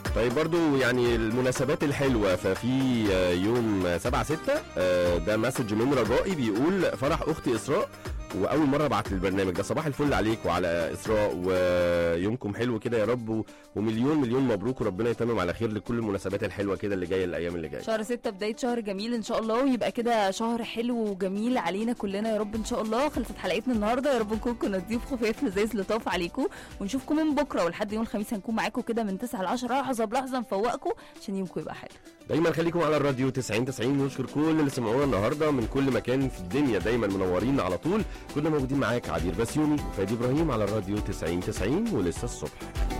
طيب برضو يعني المناسبات الحلوة ففي آه، يوم 7 6 ده مسج من رجائي بيقول فرح أختي إسراء وأول مرة بعت البرنامج ده صباح الفل عليك وعلى إسراء ويومكم حلو كده يا رب و- ومليون مليون مبروك وربنا يتمم على خير لكل المناسبات الحلوة كده اللي جاية الأيام اللي جاية شهر ستة بداية شهر جميل ان شاء الله ويبقى كده شهر حلو وجميل علينا كلنا يا رب ان شاء الله خلصت حلقتنا النهارده يا رب نكون كنا ضيوف خفاف لذيذ لطاف عليكم ونشوفكم من بكره ولحد يوم الخميس هنكون معاكم كده من 9 ل 10 لحظه بلحظه نفوقكم عشان يومكم يبقى حلو دايما خليكم على الراديو 90 90 ونشكر كل اللي سمعونا النهارده من كل مكان في الدنيا دايما منورين على طول كنا موجودين معاك عبير بسيوني وفادي ابراهيم على الراديو 90 90 ولسه الصبح